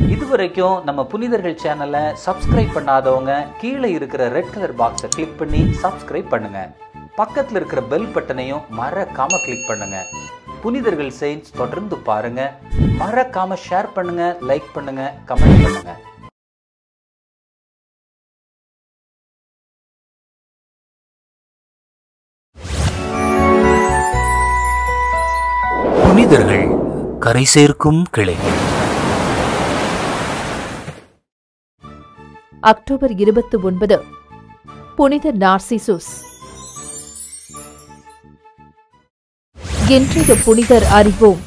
இதுவரைக்கும் நம்ம புனிதர்கள் சேனலை சப்ஸ்கிரைப் பண்ணாதவங்க கீழே இருக்கிற ரெட் கலர் பாக்ஸை கிளிக் பண்ணி சப்ஸ்கிரைப் பண்ணுங்க பக்கத்தில் இருக்கிற பெல் பட்டனையும் மறக்காம கிளிக் பண்ணுங்க புனிதர்கள் செயின்ஸ் தொடர்ந்து பாருங்க மறக்காம ஷேர் பண்ணுங்க லைக் பண்ணுங்க கமெண்ட் பண்ணுங்க புனிதர்கள் கரை சேர்க்கும் கிளைகள் அக்டோபர் இருபத்தி ஒன்பது புனித நார்சிசுஸ் இன்றைய புனிதர் அறிவோம்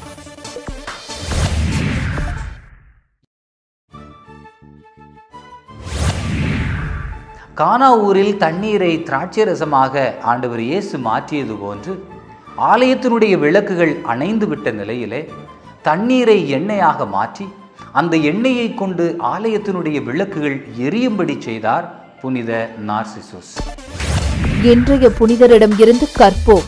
கானா ஊரில் தண்ணீரை திராட்சை ரசமாக ஆண்டவர் இயேசு மாற்றியது போன்று ஆலயத்தினுடைய விளக்குகள் அணைந்து விட்ட நிலையிலே தண்ணீரை எண்ணெயாக மாற்றி அந்த எண்ணெயை கொண்டு ஆலயத்தினுடைய விளக்குகள் எரியும்படி செய்தார் புனித நார்சிசுஸ் இன்றைய புனிதரிடம் இருந்து கற்போம்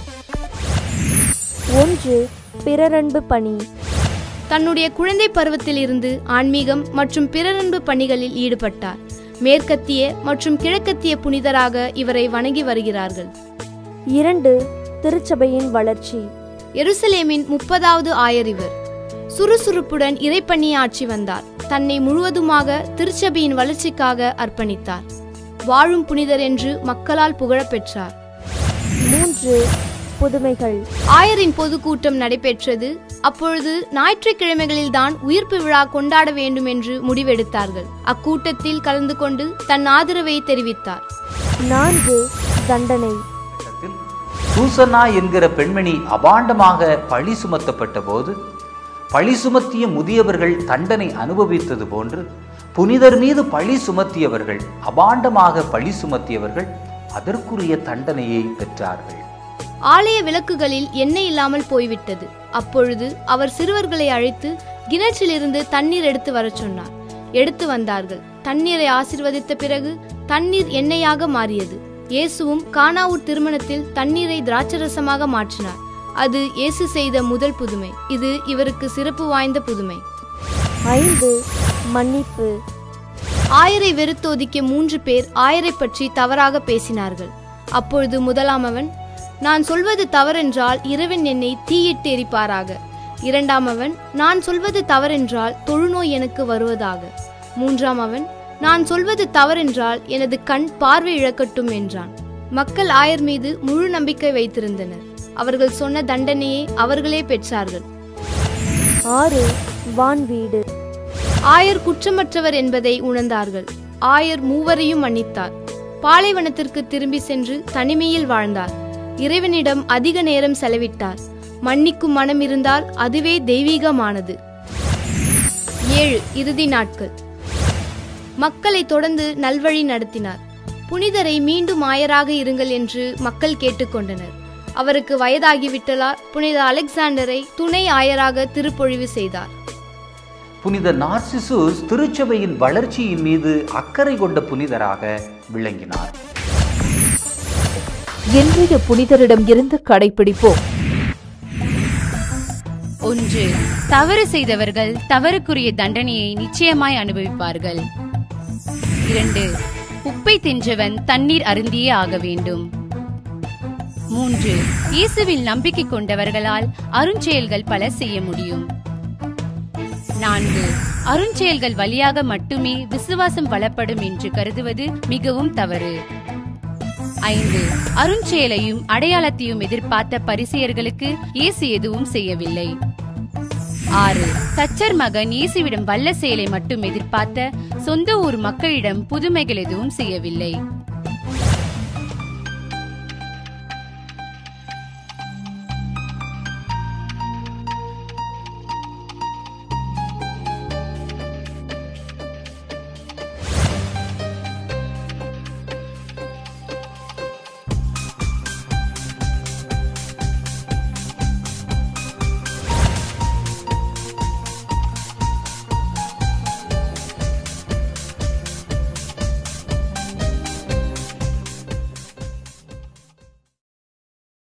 ஒன்று பிறரன்பு பணி தன்னுடைய குழந்தை பருவத்திலிருந்து ஆன்மீகம் மற்றும் பிறரன்பு பணிகளில் ஈடுபட்டார் மேற்கத்திய மற்றும் கிழக்கத்திய புனிதராக இவரை வணங்கி வருகிறார்கள் இரண்டு திருச்சபையின் வளர்ச்சி எருசலேமின் முப்பதாவது ஆயர் இவர் சுறுசுறுப்புடன் இறைப்பணியாற்றி வந்தார் தன்னை முழுவதுமாக திருச்சபையின் வளர்ச்சிக்காக அர்ப்பணித்தார் வாழும் புனிதர் என்று மக்களால் புகழப் பெற்றார் மூன்று புதுமைகள் ஆயரின் பொதுக்கூட்டம் நடைபெற்றது அப்பொழுது ஞாயிற்றுக்கிழமைகளில்தான் உயிர்ப்பு விழா கொண்டாட வேண்டும் என்று முடிவெடுத்தார்கள் அக்கூட்டத்தில் கலந்து கொண்டு தன் ஆதரவை தெரிவித்தார் நான்கு தண்டனை காலகட்டத்தில் சூசனா என்கிற பெண்மணி அபாண்டமாக பழி சுமத்தப்பட்ட போது பழி சுமத்திய முதியவர்கள் தண்டனை அனுபவித்தது போன்று புனிதர் மீது பழி சுமத்தியவர்கள் அபாண்டமாக பழி சுமத்தியவர்கள் அதற்குரிய தண்டனையை பெற்றார்கள் ஆலய விளக்குகளில் எண்ணெய் இல்லாமல் போய்விட்டது அப்பொழுது அவர் சிறுவர்களை அழைத்து கிணற்றிலிருந்து தண்ணீர் எடுத்து வரச் சொன்னார் எடுத்து வந்தார்கள் தண்ணீரை ஆசிர்வதித்த பிறகு தண்ணீர் எண்ணெயாக மாறியது இயேசுவும் கானாவூர் திருமணத்தில் தண்ணீரை திராட்சரசமாக மாற்றினார் அது இயேசு செய்த முதல் புதுமை இது இவருக்கு சிறப்பு வாய்ந்த புதுமை ஐந்து மன்னிப்பு ஆயரை வெறுத்தோதிக்க மூன்று பேர் ஆயரை பற்றி தவறாக பேசினார்கள் அப்பொழுது முதலாமவன் நான் சொல்வது தவறென்றால் இறைவன் என்னை தீயிட்டு எரிப்பாராக இரண்டாமவன் நான் சொல்வது தவறென்றால் தொழுநோய் எனக்கு வருவதாக மூன்றாம் அவன் நான் சொல்வது தவறென்றால் எனது கண் பார்வை இழக்கட்டும் என்றான் மக்கள் ஆயர் மீது முழு நம்பிக்கை வைத்திருந்தனர் அவர்கள் சொன்ன தண்டனையை அவர்களே பெற்றார்கள் ஆறு வான்வீடு ஆயர் குற்றமற்றவர் என்பதை உணர்ந்தார்கள் ஆயர் மூவரையும் மன்னித்தார் பாலைவனத்திற்கு திரும்பி சென்று தனிமையில் வாழ்ந்தார் இறைவனிடம் அதிக நேரம் செலவிட்டார் மன்னிக்கும் மனம் இருந்தால் அதுவே தெய்வீகமானது ஏழு இறுதி நாட்கள் மக்களை தொடர்ந்து நல்வழி நடத்தினார் புனிதரை மீண்டும் ஆயராக இருங்கள் என்று மக்கள் கேட்டுக்கொண்டனர் அவருக்கு வயதாகிவிட்டலால் புனித அலெக்சாண்டரை துணை ஆயராக திருப்பொழிவு செய்தார் புனித நார்சிசுஸ் திருச்சபையின் வளர்ச்சியின் மீது அக்கறை கொண்ட புனிதராக விளங்கினார் இன்றைய புனிதரிடம் இருந்து கடைபிடிப்போம் ஒன்று தவறு செய்தவர்கள் தவறுக்குரிய தண்டனையை நிச்சயமாய் அனுபவிப்பார்கள் இரண்டு உப்பை தின்றவன் தண்ணீர் அருந்தியே ஆக வேண்டும் மூன்று இயேசுவில் நம்பிக்கை கொண்டவர்களால் அருஞ்செயல்கள் பல செய்ய முடியும் நான்கு அருஞ்செயல்கள் வழியாக மட்டுமே விசுவாசம் வளப்படும் என்று கருதுவது மிகவும் தவறு ஐந்து அருஞ்செயலையும் அடையாளத்தையும் எதிர்பார்த்த பரிசெயர்களுக்கு இயேசு எதுவும் செய்யவில்லை ஆறு தச்சர் மகன் இயேசுவிடம் வல்ல செயலை மட்டும் எதிர்பார்த்த சொந்த ஊர் மக்களிடம் புதுமைகள் எதுவும் செய்யவில்லை